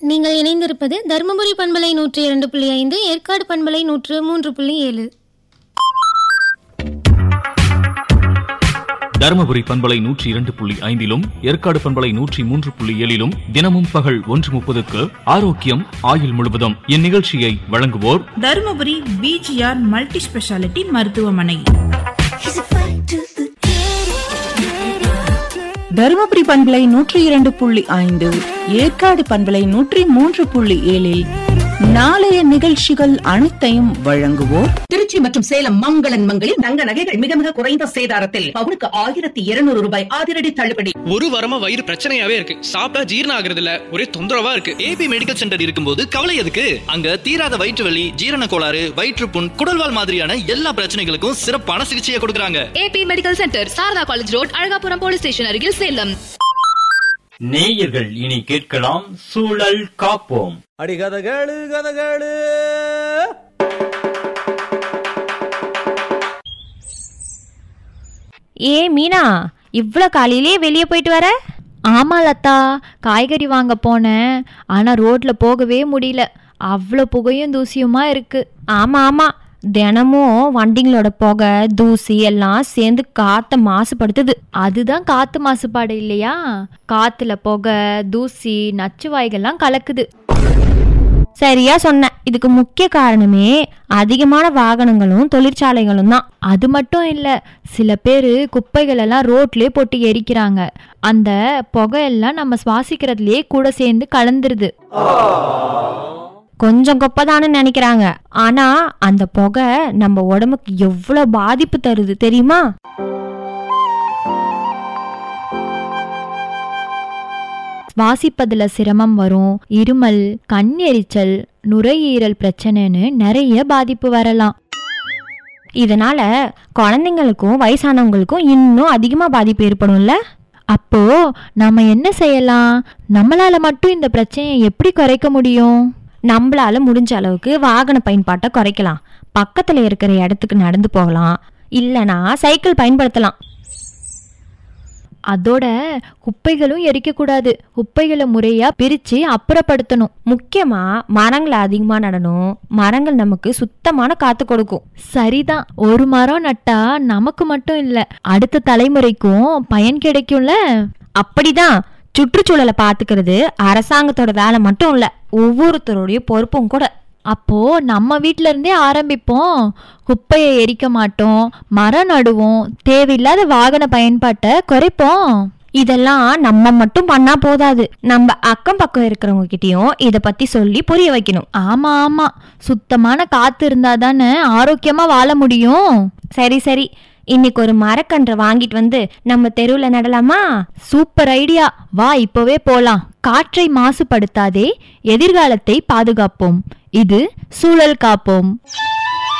நீங்கள் இணைந்திருப்பது தருமபுரி பண்பலை நூற்றி இரண்டு புள்ளி ஐந்து ஏற்காடு பண்பலை நூற்று மூன்று புள்ளி ஏழு தருமபுரி பண்பலை நூற்றி இரண்டு புள்ளி ஐந்திலும் ஏற்காடு பண்பலை நூற்றி மூன்று புள்ளி ஏழிலும் தினமும் பகல் ஒன்று முப்பதுக்கு ஆரோக்கியம் ஆயுள் முழுவதும் இந்நிகழ்ச்சியை வழங்குவோர் தருமபுரி பிஜிஆர் மல்டி ஸ்பெஷாலிட்டி மருத்துவமனை தருமபுரி பண்பலை நூற்றி இரண்டு புள்ளி ஐந்து ஏற்காடு பண்பலை நூற்றி மூன்று புள்ளி ஏழில் நாளைய நிகழ்ச்சிகள் அனைத்தையும் வழங்குவோர் திருச்சி மற்றும் சேலம் மங்களன் மங்களில் தங்க நகைகள் மிக மிக குறைந்த சேதாரத்தில் பவுனுக்கு ஆயிரத்தி இருநூறு ரூபாய் அதிரடி தள்ளுபடி ஒரு வாரமா வயிறு பிரச்சனையாவே இருக்கு சாப்பிட்டா ஜீரணம் ஆகுறது இல்ல ஒரே தொந்தரவா இருக்கு ஏபி மெடிக்கல் சென்டர் இருக்கும்போது கவலை எதுக்கு அங்க தீராத வயிற்று வலி ஜீரண கோளாறு வயிற்றுப்புண் குடல்வால் மாதிரியான எல்லா பிரச்சனைகளுக்கும் சிறப்பான சிகிச்சையை கொடுக்கறாங்க AP medical centre Sharada college road Alagapuram police station அருகில் சேலம் நேயர்கள் இனி கேட்கலாம் சூழல் காப்போம் அடி கதை கேளு கதை கேளு ஏ மீனா இவ்வளோ காலையிலேயே வெளியே போயிட்டு வர ஆமா லதா காய்கறி வாங்க போனேன் ஆனால் ரோட்டில் போகவே முடியல அவ்வளோ புகையும் தூசியுமா இருக்கு ஆமாம் ஆமாம் தினமும் வண்டிங்களோட புகை தூசி எல்லாம் சேர்ந்து காற்றை மாசுபடுத்துது அதுதான் காற்று மாசுபாடு இல்லையா காற்றுல புகை தூசி நச்சு வாய்கள்லாம் கலக்குது சரியா சொன்ன இதுக்கு முக்கிய காரணமே அதிகமான வாகனங்களும் தொழிற்சாலைகளும் தான் அது மட்டும் இல்ல சில பேர் குப்பைகள் எல்லாம் ரோட்லயே போட்டு எரிக்கிறாங்க அந்த புகையெல்லாம் நம்ம சுவாசிக்கிறதுலயே கூட சேர்ந்து கலந்துருது கொஞ்சம் கொப்பதான்னு நினைக்கிறாங்க ஆனா அந்த புகை நம்ம உடம்புக்கு எவ்வளவு பாதிப்பு தருது தெரியுமா சுவாசிப்பதுல சிரமம் வரும் இருமல் கண் எரிச்சல் நுரையீரல் பிரச்சனைன்னு நிறைய பாதிப்பு வரலாம் இதனால குழந்தைங்களுக்கும் வயசானவங்களுக்கும் இன்னும் அதிகமா பாதிப்பு ஏற்படும்ல அப்போ நம்ம என்ன செய்யலாம் நம்மளால மட்டும் இந்த பிரச்சனையை எப்படி குறைக்க முடியும் நம்மளால முடிஞ்ச அளவுக்கு வாகன பயன்பாட்டை குறைக்கலாம் பக்கத்துல இருக்கிற இடத்துக்கு நடந்து போகலாம் இல்லனா சைக்கிள் பயன்படுத்தலாம் அதோட குப்பைகளும் எரிக்கக்கூடாது குப்பைகளை முறையா பிரிச்சு அப்புறப்படுத்தணும் முக்கியமா மரங்களை அதிகமா நடணும் மரங்கள் நமக்கு சுத்தமான காத்து கொடுக்கும் சரிதான் ஒரு மரம் நட்டா நமக்கு மட்டும் இல்ல அடுத்த தலைமுறைக்கும் பயன் கிடைக்கும்ல அப்படிதான் சுற்றுச்சூழலை பாத்துக்கிறது அரசாங்கத்தோட வேலை மட்டும் இல்ல ஒவ்வொருத்தருடைய பொறுப்பும் கூட அப்போ நம்ம வீட்ல இருந்தே ஆரம்பிப்போம் குப்பையை எரிக்க மாட்டோம் மரம் நடுவோம் தேவையில்லாத வாகன பயன்பாட்டை குறைப்போம் இதெல்லாம் நம்ம மட்டும் பண்ணா போதாது நம்ம அக்கம் பக்கம் இருக்கிறவங்க கிட்டயும் இத பத்தி சொல்லி புரிய வைக்கணும் ஆமா ஆமா சுத்தமான காத்து இருந்தா தானே ஆரோக்கியமா வாழ முடியும் சரி சரி இன்னைக்கு ஒரு மரக்கன்றை வாங்கிட்டு வந்து நம்ம தெருவில் நடலாமா சூப்பர் ஐடியா வா இப்போவே போலாம் காற்றை மாசுபடுத்தாதே எதிர்காலத்தை பாதுகாப்போம் இது சூழல் காப்போம்